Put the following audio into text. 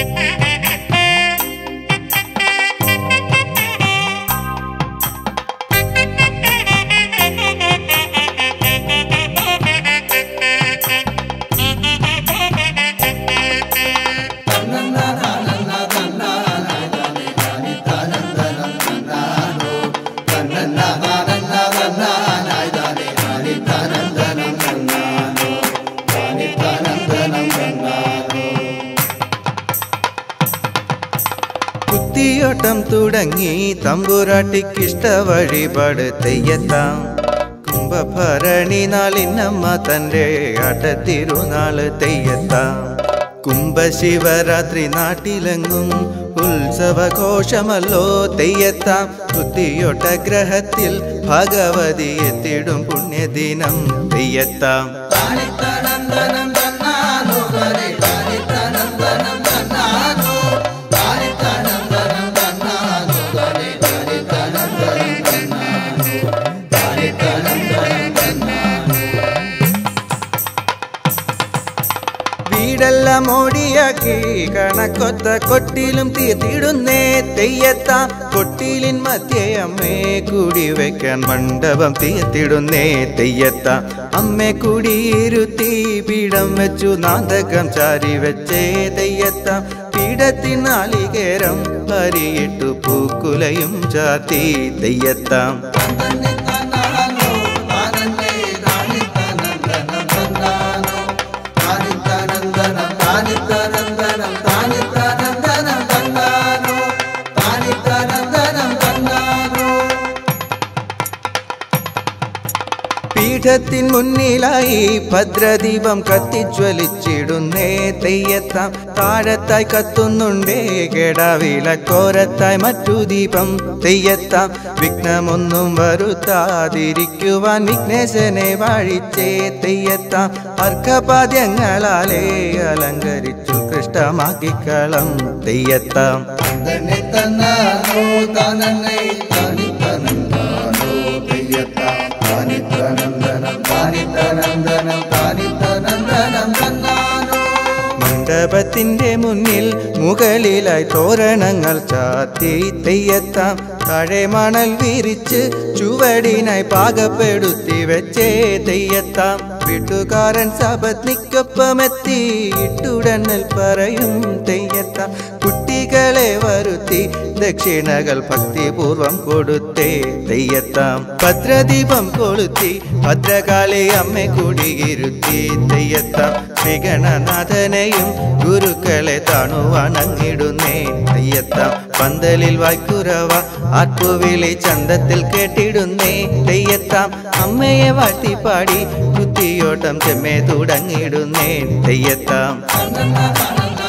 കുത്തിയോട്ടം തുടങ്ങി തമ്പുരാട്ടിക്കിഷ്ട വഴിപാട് തെയ്യത്താം കുംഭഭരണി നാളിനമ്മ തൻ്റെ അടത്തിരുനാള് തെയ്യത്താം കുംഭശിവരാത്രി നാട്ടിലെങ്ങും ഉത്സവഘോഷമല്ലോ തെയ്യത്താം കുത്തിയോട്ട ഗ്രഹത്തിൽ ഭഗവതി എത്തിടും പുണ്യദിനം തെയ്യത്താം വീടെല്ലാം ഓടിയാക്കി കണക്കൊത്ത കൊട്ടിലും തീർത്തിടുന്നേ തെയ്യത്താം കൊട്ടിലിൻ മധ്യേ അമ്മേ കൂടി വെക്കാൻ മണ്ഡപം തീർത്തിടുന്നേ തെയ്യത്താം അമ്മേ കുടിയിരുത്തി പീഠം വെച്ചു നാന്തകം ചാരി വെച്ചേ തെയ്യത്താം പീഠത്തിനാളികേരം പരിയിട്ടു പൂക്കുലയും ചാത്തി തെയ്യത്താം പീഠത്തിൻ മുന്നിലായി ഭദ്രദീപം കത്തിജ്വലിച്ചിടുന്നേ തെയ്യത്താം താഴത്തായി കത്തുന്നുണ്ടേ കെടാവിളക്കോരത്തായി മറ്റു ദീപം തെയ്യത്താം വിഘ്നമൊന്നും വരുത്താതിരിക്കുവാൻ വിഘ്നേശനെ വാഴിച്ചേ തെയ്യത്താം അർഘപാദ്യങ്ങളാലേ അലങ്കരിച്ചു കൃഷ്ടമാക്കിക്കളം തെയ്യത്താം തന്നെ തന്നാനോ താനന്നെ താനി തനന്താനോ തെയ്യത്താം താനി തനന്ദനം താനി തനന്ദനം താനി തനന്ദനം തന്നാനോ മണ്ഡപത്തിന്റെ മുന്നിൽ മുകളിലായി തോരണങ്ങൾ ചാത്തി തെയ്യത്താം താഴെ മണൽ വിരിച്ച് ചുവടിനായി പാകപ്പെടുത്തി വെച്ചേ തെയ്യത്താം വീട്ടുകാരൻ സപത്നിക്കൊപ്പമെത്തി ഇട്ടുടനൽ പറയും തെയ്യത്താം കുട്ടികളെ വരുത്തി ദക്ഷിണകൾ ഭക്തിപൂർവം കൊടുത്തേ തെയ്യത്താം ഭദ്രദീപം കൊളുത്തി ഭദ്രകാളി അമ്മ കുടിയിരുത്തി തെയ്യത്താം ശ്രീഗണനാഥനെയും ഗുരുക്കളെ താണുവണങ്ങിടുന്നേ തെയ്യത്താം പന്തലിൽ വായ്ക്കുറവ ആർപ്പുവിളി ചന്തത്തിൽ കേട്ടിടുന്നേ തെയ്യത്താം അമ്മയെ വാഴ്ത്തിപ്പാടി കുത്തിയോട്ടം ചെമ്മേ തുടങ്ങിടുന്നേ തെയ്യത്താം തനന്ദനം